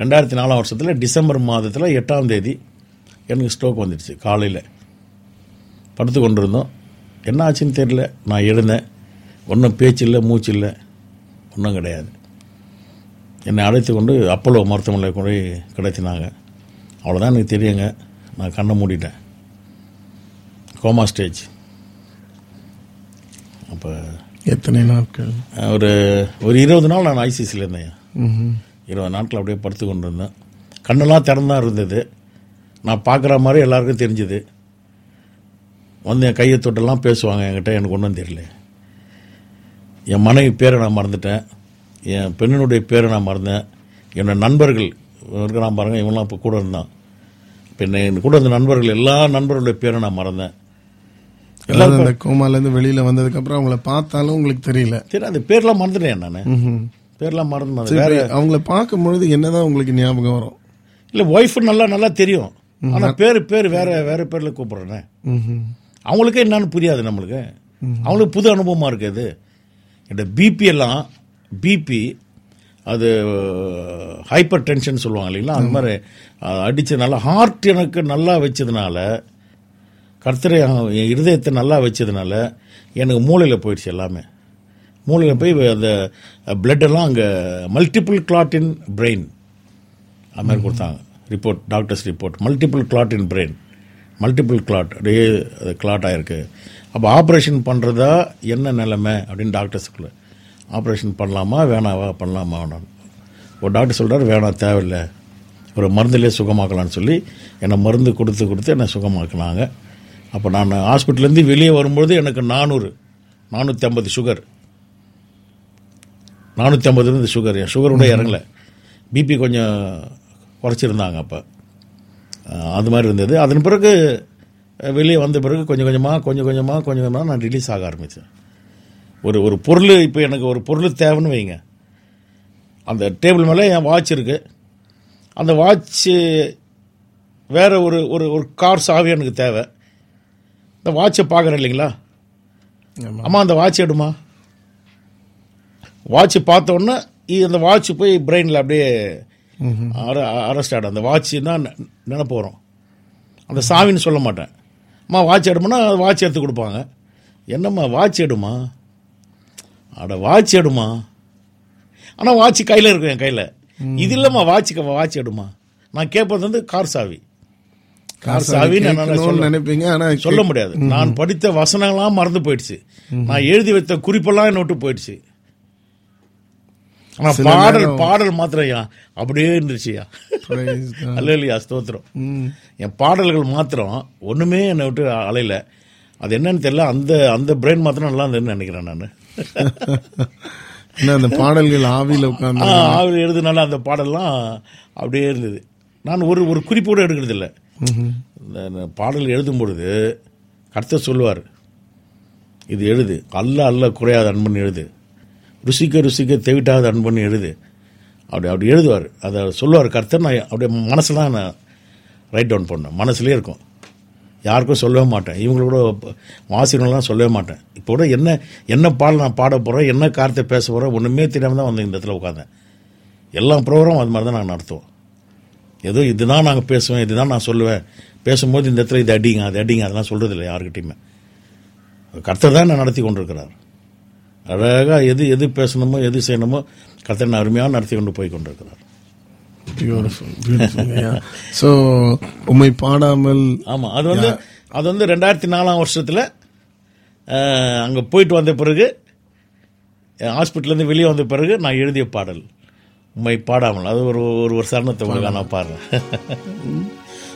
ரெண்டாயிரத்தி நாலாம் வருஷத்தில் டிசம்பர் மாதத்தில் எட்டாம் தேதி எனக்கு ஸ்ட்ரோக் வந்துடுச்சு காலையில் படுத்து கொண்டிருந்தோம் என்ன ஆச்சுன்னு தெரியல நான் எழுந்தேன் ஒன்றும் பேச்சு இல்லை மூச்சு இல்லை ஒன்றும் கிடையாது என்னை அழைத்து கொண்டு அப்போலோ மருத்துவமனையில் கொண்டு போய் கிடைத்தினாங்க அவ்வளோதான் எனக்கு தெரியுங்க நான் கண்ணை மூடிட்டேன் கோமா ஸ்டேஜ் அப்போ எத்தனை நாட்கள் ஒரு ஒரு இருபது நாள் நான் ஐசிசியில் இருந்தேன் ம்ஹும். இருபது நாட்கள் அப்படியே படுத்து கொண்டு இருந்தேன் கண்ணெல்லாம் திறந்தான் இருந்தது நான் பார்க்குற மாதிரி எல்லாருக்கும் தெரிஞ்சுது வந்து என் கையை தொட்டெல்லாம் பேசுவாங்க என்கிட்ட எனக்கு ஒன்றும் தெரியல என் மனைவி பேரை நான் மறந்துட்டேன் என் பெண்ணினுடைய பேரை நான் மறந்தேன் என்னோட நண்பர்கள் இருக்கிறான் பாருங்க இவங்களாம் இப்போ கூட இருந்தான் இப்போ என்ன என் கூட இருந்த நண்பர்கள் எல்லா நண்பர்களுடைய பேரை நான் மறந்தேன் அதாவது அந்த கோமால இருந்து வெளியில வந்ததுக்கு அப்புறம் அவங்கள பார்த்தாலும் உங்களுக்கு தெரியல சரி அந்த பேர்லாம் மறந்துட்டேன் நான் ம்ஹும். பேர்லாம் மறந்து சரி, வேற அவங்கள பார்க்கும் பொழுது என்னதான் உங்களுக்கு ஞாபகம் வரும் இல்லை ஒய்ஃபு நல்லா நல்லா தெரியும் ஆனால் பேர் பேர் வேற வேற பேரில் கூப்பிட்றேனே ம்ஹும். அவங்களுக்கே என்னன்னு புரியாது நம்மளுக்கு அவங்களுக்கு புது அனுபவமாக இருக்குது இந்த பிபி எல்லாம் பிபி அது ஹைப்பர் டென்ஷன் சொல்லுவாங்க இல்லைங்களா அந்த மாதிரி அஹ், அடிச்சதுனால ஹார்ட் எனக்கு நல்லா வச்சதுனால கர்த்தரை என் இருதயத்தை நல்லா வச்சதுனால எனக்கு மூளையில் போயிடுச்சு எல்லாமே மூளையில் போய் அந்த blood எல்லாம் அங்கே மல்டிபிள் கிளாட் இன் பிரெயின் அது மாதிரி கொடுத்தாங்க report doctors report multiple clot in brain multiple clot அப்படியே அது கிளாட் ஆயிருக்கு அப்போ ஆப்ரேஷன் பண்ணுறதா என்ன நிலைமை அப்படின்னு டாக்டர்ஸுக்குள்ள ஆப்ரேஷன் பண்ணலாமா வேணாவா பண்ணலாமா வேணாம் ஒரு டாக்டர் சொல்கிறார் வேணாம் தேவையில்லை ஒரு மருந்துலேயே சுகமாக்கலாம்னு சொல்லி என்னை மருந்து கொடுத்து கொடுத்து என்னை சுகமாக்கினாங்க அப்போ நான் ஹாஸ்பிட்டல்லேருந்து வெளியே வரும்பொழுது எனக்கு நானூறு நானூற்றி ஐம்பது சுகர் நானூற்றி ஐம்பது இருந்து சுகர் என் சுகரோட இறங்கல பிபி கொஞ்சம் குறைச்சிருந்தாங்க அப்போ அது மாதிரி இருந்தது அதன் பிறகு அஹ், வெளியே வந்த பிறகு கொஞ்சம் கொஞ்சமாக கொஞ்சம் கொஞ்சமாக கொஞ்சம் கொஞ்சமாக நான் ரிலீஸ் ஆக ஆரம்பித்தேன் ஒரு ஒரு பொருள் இப்போ எனக்கு ஒரு பொருள் தேவைன்னு வைங்க அந்த டேபிள் மேலே என் வாட்ச் இருக்கு அந்த வாட்ச்சு வேற ஒரு ஒரு ஒரு கார் சாவி எனக்கு தேவை இந்த வாட்சை பார்க்குறேன் இல்லைங்களா ஆமா. அம்மா அந்த வாட்ச் எடுமா வாட்ச் பார்த்த உடனே இ- அந்த வாட்ச் போய் பிரெயினில் அப்படியே அரெஸ்ட் ஆகிடும் அந்த வாட்ச் தான் நெ- நினைப்பு வரும் அந்த சாவின்னு சொல்ல மாட்டேன் அம்மா வாட்ச் எடுமுன்னா வாட்ச் எடுத்து கொடுப்பாங்க என்னம்மா வாட்ச் எடுமா அட வாட்ச் எடுமா ஆனால் வாட்ச் கையில் இருக்கும் என் கையில் இது இல்லைம்மா வாட்சுக்கு வாட்ச் எடுமா நான் கேட்பது வந்து கார் சாவி கார் சாவின்னு என்னால கேட்கணும்னு சொல்ல நினைப்பீங்க ஆனா சொல்ல முடியாது நான் படித்த வசனங்கள்லாம் மறந்து போயிடுச்சு நான் எழுதி வைத்த குறிப்பெல்லாம் என்ன விட்டு போயிடுச்சு ஆனா சில பாடல் நேரம் பாடல் மாத்திரையா அப்படியே இருந்துச்சுயா Praise God. அல்ல இல்லையா ஸ்தோத்திரம் ம். என் பாடல்கள் மாத்திரம் ஒண்ணுமே என்னை விட்டு அலையில அது என்னன்னு தெரியல அந்த அந்த பிரெயின் மாத்திரம் நல்லா இருந்ததுன்னு நினைக்கிறேன் நான் ஏன்னா அந்த பாடல்கள் ஆவியில உட்கார்ந்து அவர் எழுதுனால அந்த பாடல்லாம் அப்படியே இருந்தது நான் ஒரு ஒரு குறிப்பு கூட எடுக்கிறது இல்லை இந்த இந்த பாடல் எழுதும் பொழுது கர்த்தர் சொல்லுவார் இது எழுது அல்ல அல்ல குறையாத அன்பன் எழுது ருசிக்க ருசிக்க தெவிட்டாத அன்பன் எழுது அப்படி அப்படி எழுதுவார் அதை சொல்லுவார் கர்த்தர் நான் அப்படியே மனசில் தான் நான் ரைட் டவுன் பண்ணேன் மனசுலேயே இருக்கும் யாருக்கும் சொல்லவே மாட்டேன் இவங்களோட வாசிகள்லாம் சொல்லவே மாட்டேன் இப்போ கூட என்ன என்ன பாடல் நான் பாட போகிறேன் என்ன காரத்தை பேச போகிறேன் ஒன்றுமே தெரியாமல் தான் வந்து இந்த இடத்துல உட்காந்தேன் எல்லா ப்ரோக்ராம் அது மாதிரி தான் நாங்கள் நடத்துவோம் ஏதோ இதுதான் நாங்கள் பேசுவேன் இதுதான் நான் சொல்லுவேன் பேசும்போது இந்த இடத்துல இது அடிங்க அது அடிங்க அதெல்லாம் சொல்கிறது இல்லை யாருக்கிட்டையுமே கர்த்தர் தான் என்ன நடத்தி கொண்டிருக்கிறார் அழகாக எது எது பேசணுமோ எது செய்யணுமோ கர்த்தர் என்ன அருமையாக நடத்தி கொண்டு போய் கொண்டிருக்கிறார் பியூட்டிஃபுல் பியூட்டிஃபுல் ஸோ உம்மை பாடாமல் ஆமாம் அது வந்து அது வந்து ரெண்டாயிரத்தி நாலாம் வருஷத்தில் அங்கே போயிட்டு வந்த பிறகு ஹாஸ்பிட்டல்லேருந்து வெளியே வந்த பிறகு நான் எழுதிய பாடல் உண்மை பாடாமல் அது ஒரு ஒரு ஒரு சரணத்தை உங்களுக்கு நான் பாடுறேன்